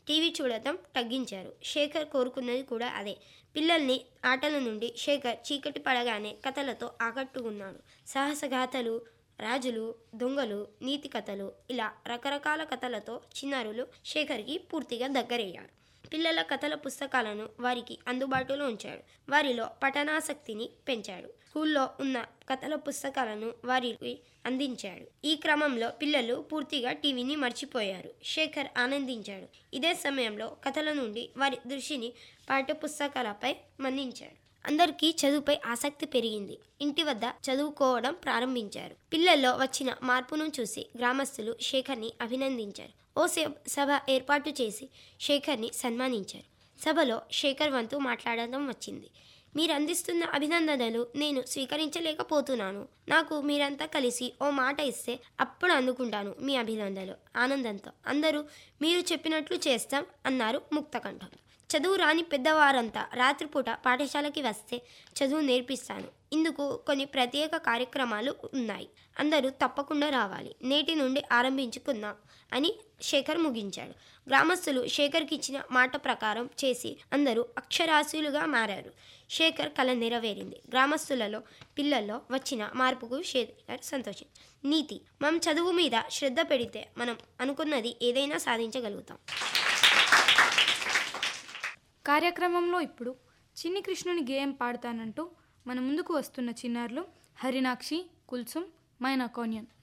TV చూడటం తగ్గించారు శేఖర్ కోరుకున్నది కూడా అదే పిల్లల్ని ఆటల నుండి శేఖర్ చీకటి పడగానే కథలతో ఆకట్టుకున్నాడు సాహసగాథలు రాజులు దొంగలు నీతి కథలు ఇలా రకరకాల కథలతో చిన్నారులు శేఖర్కి పూర్తిగా దగ్గరయ్యారు పిల్లల కథల పుస్తకాలను వారికి అందుబాటులో ఉంచాడు వారిలో పఠనాసక్తిని పెంచాడు స్కూల్లో ఉన్న కథల పుస్తకాలను వారికి అందించాడు ఈ క్రమంలో పిల్లలు పూర్తిగా టీవీని మర్చిపోయారు శేఖర్ ఆనందించాడు ఇదే సమయంలో కథల నుండి వారి దృష్టిని పాఠ్య పుస్తకాలపై మన్నించాడు అందరికీ చదువుపై ఆసక్తి పెరిగింది ఇంటి వద్ద చదువుకోవడం ప్రారంభించారు పిల్లల్లో వచ్చిన మార్పును చూసి గ్రామస్తులు శేఖర్ని అభినందించారు ఓ సే- సభ ఏర్పాటు చేసి శేఖర్ని సన్మానించారు సభలో శేఖర్ వంతు మాట్లాడడం వచ్చింది మీరు అందిస్తున్న అభినందనలు నేను స్వీకరించలేకపోతున్నాను నాకు మీరంతా కలిసి ఓ మాట ఇస్తే అప్పుడు అందుకుంటాను మీ అభినందనలు ఆనందంతో అందరూ మీరు చెప్పినట్లు చేస్తాం అన్నారు ముక్తకంఠం చదువు రాని పెద్దవారంతా రాత్రిపూట పాఠశాలకి వస్తే చదువు నేర్పిస్తాను ఇందుకు కొన్ని ప్రత్యేక కార్యక్రమాలు ఉన్నాయి అందరూ తప్పకుండా రావాలి నేటి నుండి ఆరంభించుకుందాం అని శేఖర్ ముగించాడు గ్రామస్తులు శేఖర్కి ఇచ్చిన మాట ప్రకారం చేసి అందరూ అక్షరాస్యులుగా మారారు శేఖర్ కళ నెరవేరింది గ్రామస్తులలో పిల్లల్లో వచ్చిన మార్పుకు శేఖర్ సంతోషం నీతి మనం చదువు మీద శ్రద్ధ పెడితే మనం అనుకున్నది ఏదైనా సాధించగలుగుతాం కార్యక్రమంలో ఇప్పుడు చిన్ని కృష్ణుని గేయం పాడతానంటూ మన ముందుకు వస్తున్న చిన్నారులు హరినాక్షి కుల్సుం మైనా కోన్యన్